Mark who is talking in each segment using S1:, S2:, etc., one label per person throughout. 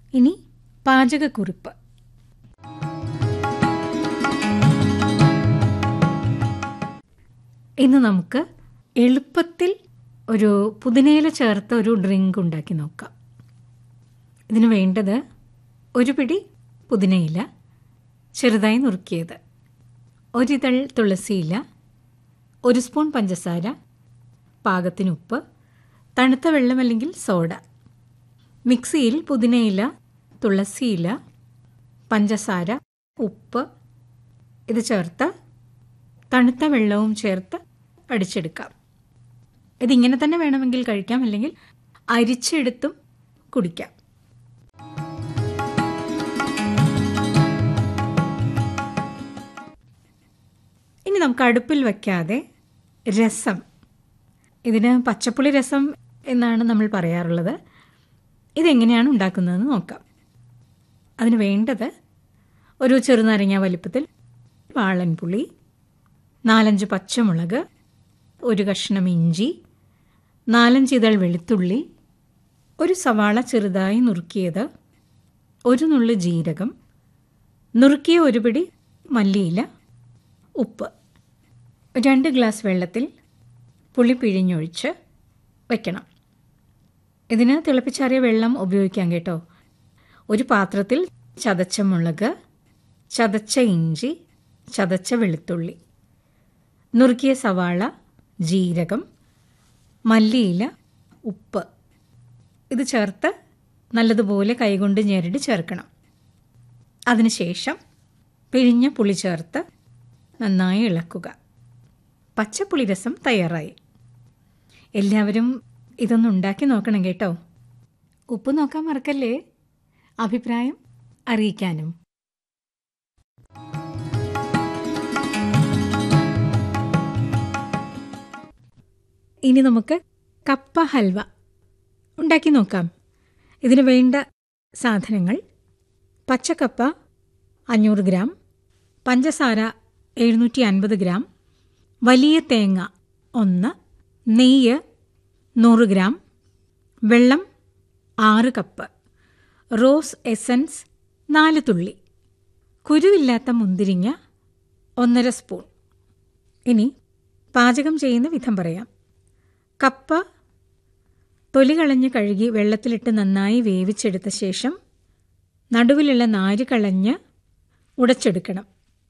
S1: ഇനി പാചകക്കുറിപ്പ് ഇന്ന് നമുക്ക് എളുപ്പത്തിൽ ഒരു പുതിനയില ചേർത്ത ഒരു ഡ്രിങ്ക് ഉണ്ടാക്കി നോക്കാം ഇതിന് വേണ്ടത് ഒരു പിടി പുതിനയില ചെറുതായി നുറുക്കിയത് ഒരിതൾ തുളസിയില ഒരു സ്പൂൺ പഞ്ചസാര പാകത്തിന് ഉപ്പ് തണുത്ത വെള്ളം അല്ലെങ്കിൽ സോഡ മിക്സിയിൽ പുതിനയില തുളസിയില പഞ്ചസാര ഉപ്പ് ഇത് ചേർത്ത് തണുത്ത വെള്ളവും ചേർത്ത് അടിച്ചെടുക്കാം ഇതിങ്ങനെ തന്നെ വേണമെങ്കിൽ കഴിക്കാം അല്ലെങ്കിൽ അരിച്ചെടുത്തും കുടിക്കാം ഇനി നമുക്ക് അടുപ്പിൽ വയ്ക്കാതെ രസം ഇതിന് പച്ചപ്പുളി രസം എന്നാണ് നമ്മൾ പറയാറുള്ളത് ഇതെങ്ങനെയാണ് ഉണ്ടാക്കുന്നതെന്ന് നോക്കാം അതിന് വേണ്ടത് ഒരു ചെറുനാരങ്ങ വലിപ്പത്തിൽ വാളൻപുളി നാലഞ്ച് പച്ചമുളക് ഒരു കഷ്ണം ഇഞ്ചി നാലഞ്ച് ഇതൾ വെളുത്തുള്ളി ഒരു സവാള ചെറുതായി നുറുക്കിയത് ഒരു നുള്ളു ജീരകം നുറുക്കിയ ഒരു പിടി മല്ലിയില ഉപ്പ് രണ്ട് ഗ്ലാസ് വെള്ളത്തിൽ പുളി പിഴിഞ്ഞൊഴിച്ച് വയ്ക്കണം ഇതിന് തിളപ്പിച്ചാറിയ വെള്ളം ഉപയോഗിക്കാം കേട്ടോ ഒരു പാത്രത്തിൽ ചതച്ച മുളക് ചതച്ച ഇഞ്ചി ചതച്ച വെളുത്തുള്ളി നുറുക്കിയ സവാള ജീരകം മല്ലിയില ഉപ്പ് ഇത് ചേർത്ത് നല്ലതുപോലെ കൈകൊണ്ട് ഞെരടി ചേർക്കണം അതിനുശേഷം പിഴിഞ്ഞ പുളി ചേർത്ത് നന്നായി ഇളക്കുക പച്ചപ്പുളി രസം തയ്യാറായി എല്ലാവരും ഇതൊന്ന് ഉണ്ടാക്കി നോക്കണം കേട്ടോ ഉപ്പ് നോക്കാൻ മറക്കല്ലേ അഭിപ്രായം അറിയിക്കാനും ഇനി നമുക്ക് കപ്പ ഹൽവ ഉണ്ടാക്കി നോക്കാം ഇതിന് വേണ്ട സാധനങ്ങൾ പച്ചക്കപ്പ അഞ്ഞൂറ് ഗ്രാം പഞ്ചസാര എഴുന്നൂറ്റി അൻപത് ഗ്രാം വലിയ തേങ്ങ ഒന്ന് നെയ്യ് നൂറ് ഗ്രാം വെള്ളം ആറ് കപ്പ് റോസ് എസൻസ് നാല് തുള്ളി കുരുവില്ലാത്ത മുന്തിരിങ്ങ ഒന്നര സ്പൂൺ ഇനി പാചകം ചെയ്യുന്ന വിധം പറയാം കപ്പ തൊലി കളഞ്ഞ് കഴുകി വെള്ളത്തിലിട്ട് നന്നായി വേവിച്ചെടുത്ത ശേഷം നടുവിലുള്ള നാര് കളഞ്ഞ് ഉടച്ചെടുക്കണം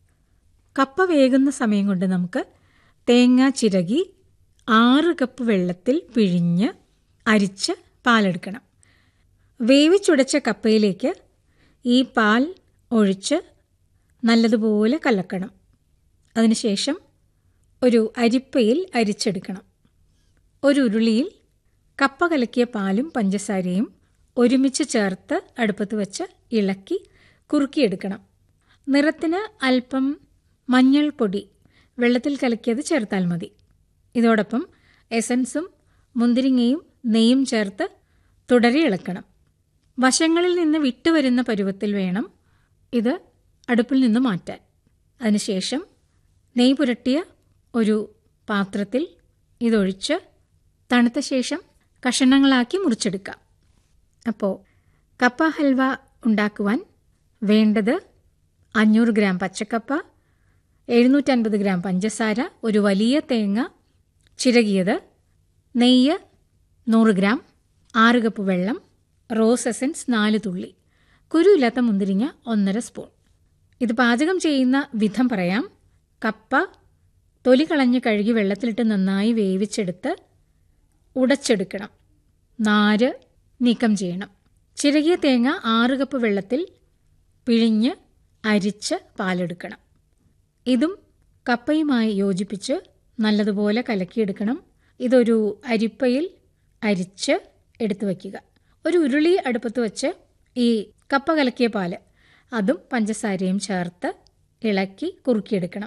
S1: കപ്പ വേകുന്ന സമയം കൊണ്ട് നമുക്ക് തേങ്ങ ചിരകി ആറ് കപ്പ് വെള്ളത്തിൽ പിഴിഞ്ഞ് അരിച്ച് പാലെടുക്കണം വേവിച്ചുടച്ച കപ്പയിലേക്ക് ഈ പാൽ ഒഴിച്ച് നല്ലതുപോലെ കലക്കണം അതിനുശേഷം ഒരു അരിപ്പയിൽ അരിച്ചെടുക്കണം ഒരു ഉരുളിയിൽ കപ്പ കലക്കിയ പാലും പഞ്ചസാരയും ഒരുമിച്ച് ചേർത്ത് അടുപ്പത്ത് വെച്ച് ഇളക്കി കുറുക്കിയെടുക്കണം നിറത്തിന് അല്പം മഞ്ഞൾപ്പൊടി വെള്ളത്തിൽ കലക്കിയത് ചേർത്താൽ മതി ഇതോടൊപ്പം എസൻസും മുന്തിരിങ്ങയും നെയ്യും ചേർത്ത് തുടരെ ഇളക്കണം വശങ്ങളിൽ നിന്ന് വിട്ടുവരുന്ന പരുവത്തിൽ വേണം ഇത് അടുപ്പിൽ നിന്ന് മാറ്റാൻ അതിനുശേഷം നെയ്യ് പുരട്ടിയ ഒരു പാത്രത്തിൽ ഇതൊഴിച്ച് തണുത്ത ശേഷം കഷണങ്ങളാക്കി മുറിച്ചെടുക്കാം അപ്പോൾ കപ്പ ഹൽവ ഉണ്ടാക്കുവാൻ വേണ്ടത് അഞ്ഞൂറ് ഗ്രാം പച്ചക്കപ്പ എഴുന്നൂറ്റൻപത് ഗ്രാം പഞ്ചസാര ഒരു വലിയ തേങ്ങ ചിരകിയത് നെയ്യ് നൂറ് ഗ്രാം ആറ് കപ്പ് വെള്ളം റോസ് എസൻസ് നാല് തുള്ളി കുരുയില്ലാത്ത മുന്തിരിങ്ങ ഒന്നര സ്പൂൺ ഇത് പാചകം ചെയ്യുന്ന വിധം പറയാം കപ്പ തൊലി കളഞ്ഞ് കഴുകി വെള്ളത്തിലിട്ട് നന്നായി വേവിച്ചെടുത്ത് ഉടച്ചെടുക്കണം നാര് നീക്കം ചെയ്യണം ചിരകിയ തേങ്ങ ആറ് കപ്പ് വെള്ളത്തിൽ പിഴിഞ്ഞ് അരിച്ച് പാലെടുക്കണം ഇതും കപ്പയുമായി യോജിപ്പിച്ച് നല്ലതുപോലെ കലക്കിയെടുക്കണം ഇതൊരു അരിപ്പയിൽ അരിച്ച് എടുത്തു വയ്ക്കുക ഒരു ഉരുളി അടുപ്പത്ത് വെച്ച് ഈ കപ്പ കലക്കിയ പാല് അതും പഞ്ചസാരയും ചേർത്ത് ഇളക്കി കുറുക്കിയെടുക്കണം